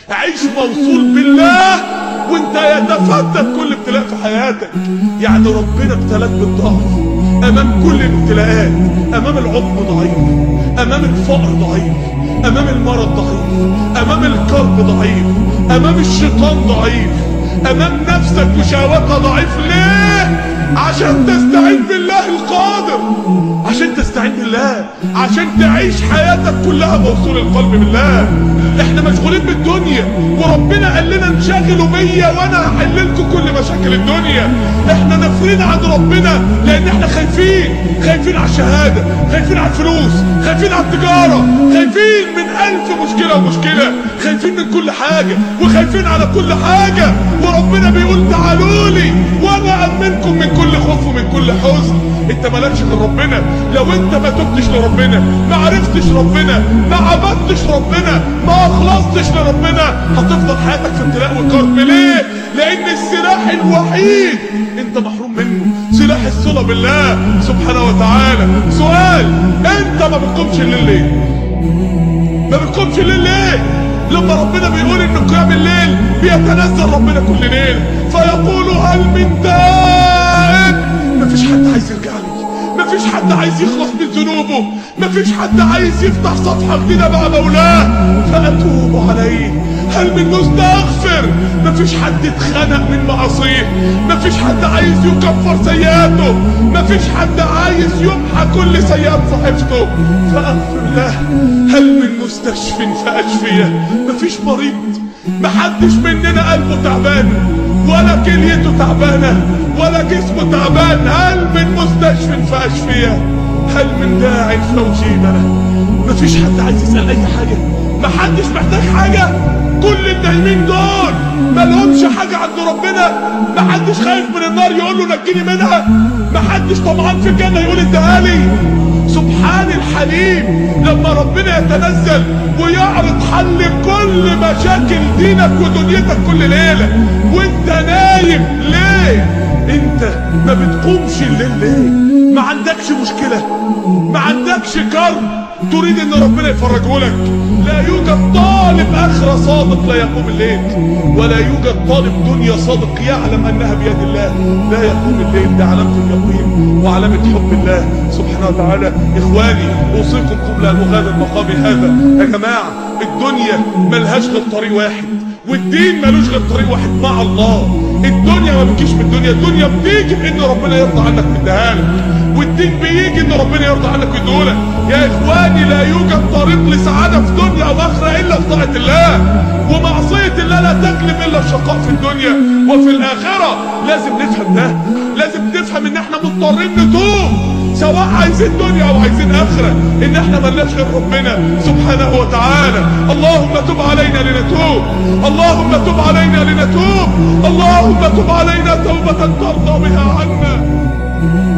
عيش موصول بالله وانت يتفتت كل ابتلاء في حياتك يعني ربنا ابتلاك بالضعف امام كل الابتلاءات امام العظم ضعيف امام الفقر ضعيف امام المرض ضعيف امام الكرب ضعيف امام الشيطان ضعيف امام نفسك وشهواتها ضعيف ليه عشان تستعين بالله القادر عشان تستعين بالله عشان تعيش حياتك كلها موصول القلب بالله احنا مشغولين بالدنيا وربنا قال لنا انشغلوا بيا وانا هحل لكم كل مشاكل الدنيا احنا نافرين عن ربنا لان احنا خايفين خايفين على الشهاده خايفين على الفلوس خايفين على التجاره خايفين من الف مشكله ومشكله خايفين من كل حاجه وخايفين على كل حاجه وربنا بيقول تعالوا لي وانا امنكم من كل خوف ومن كل حزن انت مالكش غير ربنا لو انت ما تبتش لربنا ما عرفتش ربنا ما عبدتش ربنا ما اخلصتش لربنا هتفضل حياتك في ابتلاء وكرب ليه لان السلاح الوحيد انت محروم منه سلاح الصلة بالله سبحانه وتعالى سؤال انت ما بتقومش الليل ليه ما بتقومش الليل ليه لما ربنا بيقول ان قيام الليل بيتنزل ربنا كل ليله فيقول هل من تائب مفيش حد عايز يرجع لي مفيش حد عايز يخلص من ذنوبه مفيش حد عايز يفتح صفحة جديدة مع مولاه فأتوب عليه هل من مستغفر مفيش حد اتخنق من معاصيه مفيش حد عايز يكفر سيئاته مفيش حد عايز يمحى كل سيئات صاحبته فأغفر له هل من مستشف فأشفيه مفيش مريض محدش مننا قلبه تعبان ولا كليته تعبانة ولا جسمه تعبان هل من مستشف فأشفيه هل من داع فأجيب له مفيش حد عايز يسأل أي حاجة محدش محتاج حاجة كل النايمين دول مالهمش حاجة عند ربنا محدش خايف من النار يقول له نجيني منها محدش طمعان في الجنة يقول اديها لي سبحان الحليم لما ربنا يتنزل ويعرض حل كل مشاكل دينك ودنيتك كل ليلة وانت نايم ليه انت ما بتقومش الليل ليه ما عندكش مشكلة ما عندكش كرب تريد ان ربنا يفرجه لك لا يوجد طالب اخرة صادق لا يقوم الليل ولا يوجد طالب دنيا صادق يعلم انها بيد الله لا يقوم الليل ده علامة اليقين وعلامة حب الله سبحانه وتعالى اخواني اوصيكم قبل ان اغادر مقامي هذا يا جماعة الدنيا ملهاش غير طريق واحد والدين ملوش غير طريق واحد مع الله الدنيا ما بتجيش من الدنيا الدنيا بتيجي بان ربنا يرضى عنك ويديها لك والدين بيجي ان ربنا يرضى عنك ويديهولك يا اخواني لا يوجد طريق لسعاده في دنيا او اخره الا في طاعه الله ومعصيه الله لا تجلب الا الشقاء في الدنيا وفي الاخره لازم نفهم ده لازم تفهم ان احنا مضطرين نتوب سواء عايزين دنيا او عايزين اخره ان احنا ملناش غير ربنا سبحانه وتعالى اللهم تب علينا لنتوب اللهم تب علينا لنتوب اللهم تب علينا توبه ترضى بها عنا